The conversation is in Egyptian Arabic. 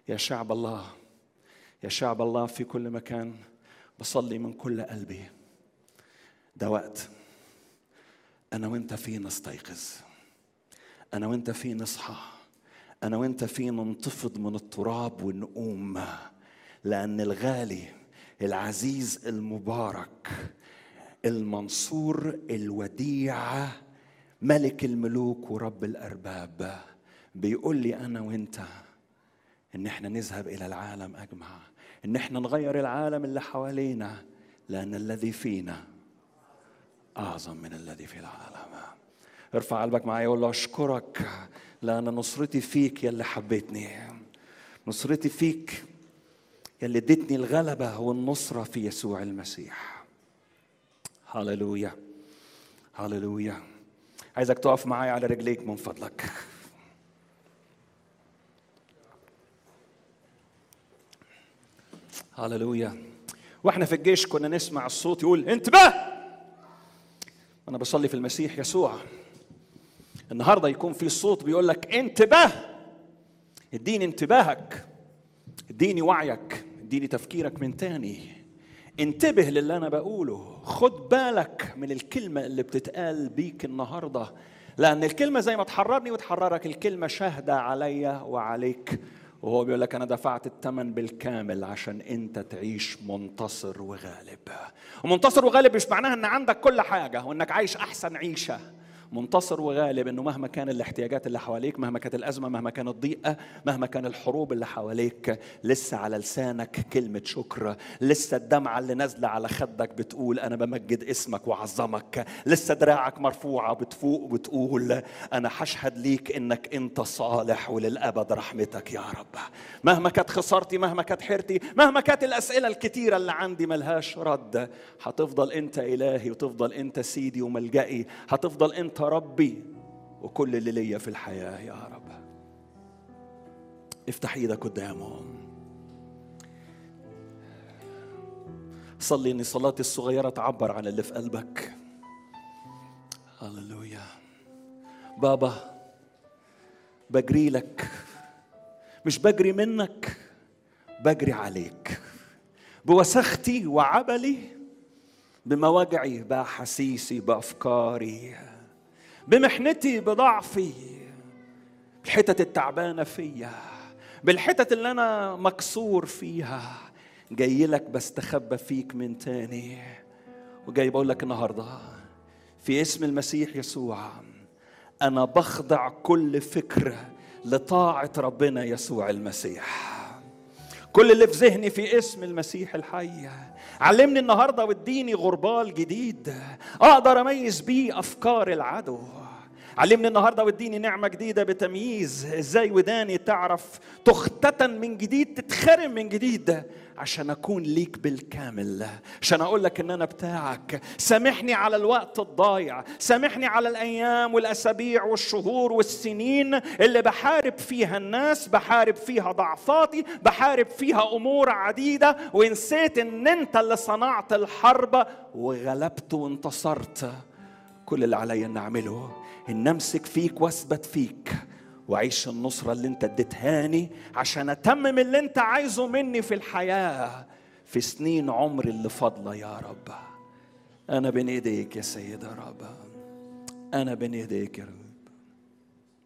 يا شعب الله يا شعب الله في كل مكان بصلي من كل قلبي ده وقت انا وانت فيه نستيقظ انا وانت فيه نصحى انا وانت فيه ننتفض من التراب ونقوم لان الغالي العزيز المبارك المنصور الوديع ملك الملوك ورب الارباب بيقول لي انا وانت ان احنا نذهب الى العالم اجمع ان احنا نغير العالم اللي حوالينا لان الذي فينا اعظم من الذي في العالم ارفع قلبك معايا وقول له اشكرك لان نصرتي فيك يا اللي حبيتني نصرتي فيك يا اللي اديتني الغلبه والنصره في يسوع المسيح هللويا هللويا عايزك تقف معايا على رجليك من فضلك هللويا واحنا في الجيش كنا نسمع الصوت يقول انتباه انا بصلي في المسيح يسوع النهارده يكون في صوت بيقول لك انتباه اديني انتباهك اديني وعيك اديني تفكيرك من تاني انتبه للي انا بقوله خد بالك من الكلمه اللي بتتقال بيك النهارده لان الكلمه زي ما تحررني وتحررك الكلمه شاهده عليا وعليك وهو بيقول لك انا دفعت الثمن بالكامل عشان انت تعيش منتصر وغالب ومنتصر وغالب مش معناها ان عندك كل حاجه وانك عايش احسن عيشه منتصر وغالب انه مهما كان الاحتياجات اللي حواليك مهما كانت الازمه مهما كانت الضيقه مهما كان الحروب اللي حواليك لسه على لسانك كلمه شكر لسه الدمعه اللي نازله على خدك بتقول انا بمجد اسمك واعظمك لسه دراعك مرفوعه بتفوق وبتقول انا هشهد ليك انك انت صالح وللابد رحمتك يا رب مهما كانت خسارتي مهما كانت حيرتي مهما كانت الاسئله الكتيره اللي عندي ملهاش رد هتفضل انت الهي وتفضل انت سيدي وملجئي هتفضل انت ربي وكل اللي ليا في الحياه يا رب افتح ايدك قدامهم صلي ان صلاتي الصغيره تعبر عن اللي في قلبك هللويا بابا بجري لك مش بجري منك بجري عليك بوسختي وعبلي بمواجعي باحاسيسي بافكاري بمحنتي بضعفي بالحتت التعبانه فيا بالحتت اللي انا مكسور فيها جاي لك بستخبى فيك من تاني وجاي بقول لك النهارده في اسم المسيح يسوع انا بخضع كل فكر لطاعه ربنا يسوع المسيح كل اللي في ذهني في اسم المسيح الحي علمني النهارده واديني غربال جديد اقدر اميز بيه افكار العدو علمني النهارده واديني نعمه جديده بتمييز ازاي وداني تعرف تختتن من جديد تتخرم من جديد عشان اكون ليك بالكامل عشان اقول لك ان انا بتاعك سامحني على الوقت الضايع سامحني على الايام والاسابيع والشهور والسنين اللي بحارب فيها الناس بحارب فيها ضعفاتي بحارب فيها امور عديده ونسيت ان انت اللي صنعت الحرب وغلبت وانتصرت كل اللي عليا ان اعمله ان امسك فيك واثبت فيك واعيش النصرة اللي انت اديتهاني عشان اتمم اللي انت عايزه مني في الحياة في سنين عمري اللي فاضلة يا رب انا بين ايديك يا سيد يا رب انا بين ايديك يا رب